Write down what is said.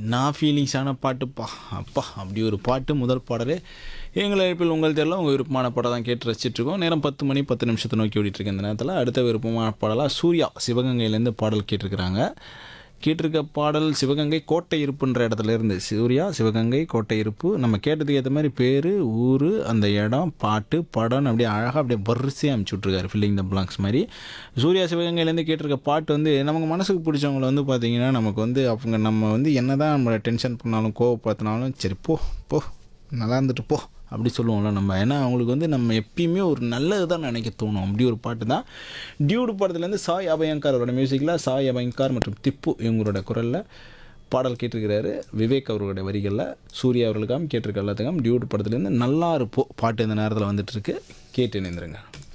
நான் ஃபீலிங்ஸான பாட்டுப்பா அப்பா அப்படி ஒரு பாட்டு முதல் பாடலே எங்கள் அழைப்பில் உங்கள் தெரியல உங்கள் விருப்பமான பாடம் தான் கேட்டு ரசிச்சிட்ருக்கோம் நேரம் பத்து மணி பத்து நிமிஷத்தை நோக்கி ஓடிட்டு இருக்கு இந்த நேரத்தில் அடுத்த விருப்பமான பாடலாக சூர்யா சிவகங்கையிலேருந்து பாடல் கேட்டிருக்கிறாங்க கேட்டிருக்க பாடல் சிவகங்கை கோட்டை இருப்புன்ற இடத்துல இருந்து சூர்யா சிவகங்கை கோட்டை இருப்பு நம்ம கேட்டதுக்கு ஏற்ற மாதிரி பேர் ஊர் அந்த இடம் பாட்டு படம்னு அப்படியே அழகாக அப்படியே வரிசையாக அனுப்பிச்சி விட்ருக்காரு ஃபில்லிங் த பிளாங்க்ஸ் மாதிரி சூர்யா சிவகங்கையிலேருந்து கேட்டிருக்க பாட்டு வந்து நமக்கு மனசுக்கு பிடிச்சவங்கள வந்து பார்த்திங்கன்னா நமக்கு வந்து அவங்க நம்ம வந்து என்ன தான் நம்மளை டென்ஷன் பண்ணாலும் கோவப்படுத்தினாலும் சரி போ போ நல்லா இருந்துட்டு போ அப்படி சொல்லுவோம்ல நம்ம ஏன்னா அவங்களுக்கு வந்து நம்ம எப்பயுமே ஒரு நல்லது தான் நினைக்க தோணும் அப்படி ஒரு பாட்டு தான் டியூடு படத்துலேருந்து சாய் அபயங்கர் அவரோட மியூசிக்கில் சாய் அபயங்கர் மற்றும் திப்பு இவங்களோட குரலில் பாடல் கேட்டிருக்கிறாரு விவேக் அவர்களுடைய வரிகளில் சூர்யா அவர்களுக்காகவும் கேட்டிருக்க எல்லாத்துக்கும் டியூடு படத்துலேருந்து நல்லா இருப்போ பாட்டு இந்த நேரத்தில் வந்துட்டுருக்கு கேட்டு இணைந்துருங்க